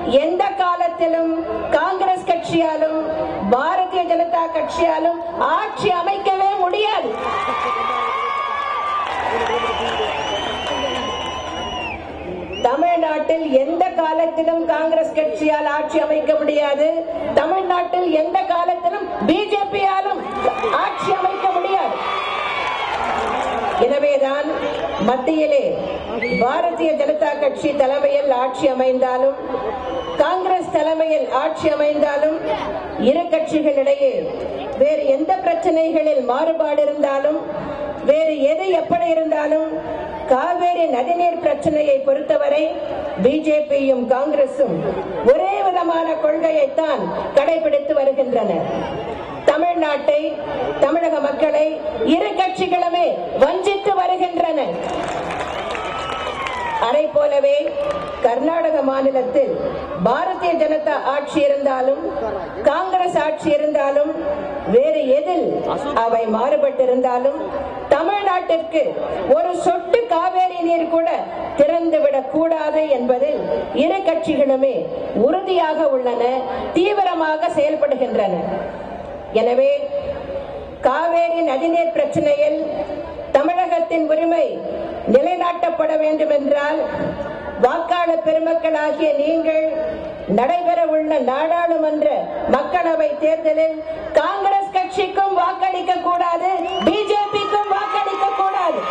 எந்த காலத்திலும் காங்கிரஸ் கட்சியாலும் பாரதிய ஜனதா கட்சியாலும் ஆட்சி அமைக்கவே முடியாது தமிழ்நாட்டில் எந்த காலத்திலும் காங்கிரஸ் கட்சியால் ஆட்சி அமைக்க முடியாது தமிழ்நாட்டில் எந்த காலத்திலும் பிஜேபியாலும் ஆட்சி அமைக்க முடியாது எனவேதான் மத்தியிலே பாரதிய ஜனதா கட்சி தலைமையில் ஆட்சி அமைந்தாலும் காங்கிரஸ் தலைமையில் ஆட்சி அமைந்தாலும் இரு கட்சிகளிடையே வேறு எந்த பிரச்சனைகளில் மாறுபாடு இருந்தாலும் வேறு எது எப்படி இருந்தாலும் காவேரி நதிநீர் பிரச்சனையை பொறுத்தவரை பிஜேபியும் காங்கிரசும் ஒரே விதமான கொள்கையைத்தான் கடைபிடித்து வருகின்றனர் தமிழ்நாட்டை தமிழக மக்களை இரு கட்சிகளுமே வஞ்சித்து வருகின்றன அதை போலவே கர்நாடக மாநிலத்தில் பாரதிய ஜனதா ஆட்சி இருந்தாலும் காங்கிரஸ் ஆட்சி இருந்தாலும் வேறு எதில் அவை மாறுபட்டிருந்தாலும் தமிழ்நாட்டிற்கு ஒரு சொட்டு காவேரி நீர் கூட திறந்துவிடக் கூடாது என்பதில் இரு கட்சிகளுமே உறுதியாக உள்ளன தீவிரமாக செயல்படுகின்றன எனவே காவேரி நதிநீர் பிரச்சனையில் தமிழகத்தின் உரிமை நிலைநாட்டப்பட வேண்டும் என்றால் வாக்காளர் பெருமக்களாகிய நீங்கள் நடைபெறவுள்ள நாடாளுமன்ற மக்களவை தேர்தலில் காங்கிரஸ் கட்சிக்கும் வாக்களிக்க கூடாது பிஜேபிக்கும் வாக்களிக்க கூடாது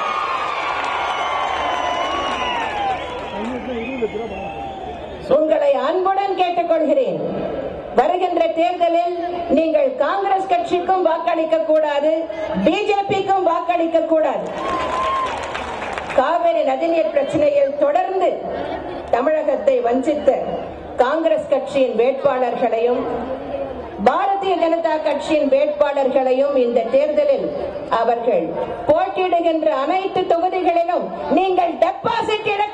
உங்களை அன்புடன் கேட்டுக்கொள்கிறேன் வருகின்ற தேர்தலில் நீங்கள் காங்கிரஸ் கட்சிக்கும் வாக்களிக்க கூடாது பிஜேபிக்கும் வாக்களிக்க கூடாது காவிரி நதிநீர் பிரச்சனையில் தொடர்ந்து தமிழகத்தை வஞ்சித்த காங்கிரஸ் கட்சியின் வேட்பாளர்களையும் பாரதிய ஜனதா கட்சியின் வேட்பாளர்களையும் இந்த தேர்தலில் அவர்கள் போட்டியிடுகின்ற அனைத்து தொகுதிகளிலும் நீங்கள் டெபாசிட் இழக்க